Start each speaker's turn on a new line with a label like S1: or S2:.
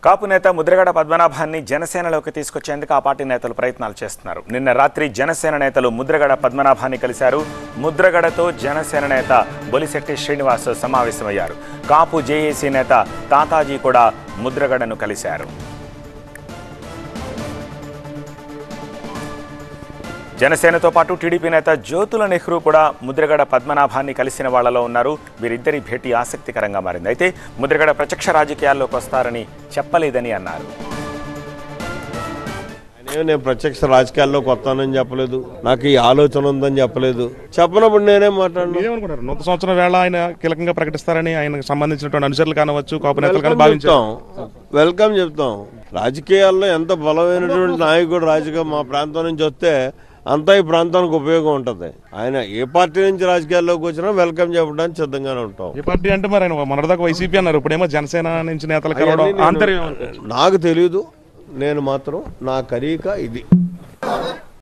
S1: కాపు నేత ముద్రగడ పద్మనాభాన్ని జనసేనలోకి తీసుకొచ్చేందుకు ఆ పార్టీ నేతలు ప్రయత్నాలు చేస్తున్నారు నిన్న రాత్రి జనసేన నేతలు ముద్రగడ పద్మనాభాన్ని కలిశారు ముద్రగడతో జనసేన నేత బొలిశెట్టి శ్రీనివాస్ సమావేశమయ్యారు కాపు జేఏసీ నేత తాతాజీ కూడా ముద్రగడను కలిశారు జనసేనతో పాటు టీడీపీ నేత జ్యోతుల నెహ్రూ కూడా ముద్రగడ పద్మనాభాన్ని కలిసిన వాళ్లలో ఉన్నారు వీరిద్దరి భేటీ ఆసక్తికరంగా మారింది అయితే ముద్రగడ ప్రత్యక్ష రాజకీయాల్లోకి వస్తారని చెప్పలేదని అన్నారు
S2: నేనే నేను ప్రత్యక్ష రాజకీయాల్లోకి వస్తానని చెప్పలేదు నాకు ఈ ఆలోచన ఉందని చెప్పలేదు చెప్పనప్పుడు నేనేం మాట్లాడను
S3: ఏమనుకుంటారు నూతన సంవత్సరం వేళ ఆయన కీలకంగా ప్రకటిస్తారని ఆయనకు సంబంధించినటువంటి అనుచరులు కానవచ్చు కాపు నేతలు కానీ
S2: వెల్కమ్
S3: భావించారు
S2: చెప్తాం వెల్కమ్ చెప్తాం రాజకీయాల్లో ఎంత బలమైనటువంటి నాయకుడు రాజకీయ మా ప్రాంతం నుంచి వస్తే అంతా ఈ ప్రాంతానికి ఉపయోగం ఉంటుంది ఆయన ఏ పార్టీ నుంచి రాజకీయాల్లోకి వచ్చినా వెల్కమ్ చెప్పడానికి సిద్ధంగానే ఉంటాం
S3: ఏ పార్టీ అంటే మరి ఆయన మొన్నటిదాకా వైసీపీ అన్నారు ఇప్పుడేమో జనసేన నుంచి నేతలు కలవడం
S2: అవన్నీ నేను-
S3: ఆంతర్యం
S2: నాకు తెలియదు నేను మాత్రం నా కరీక ఇది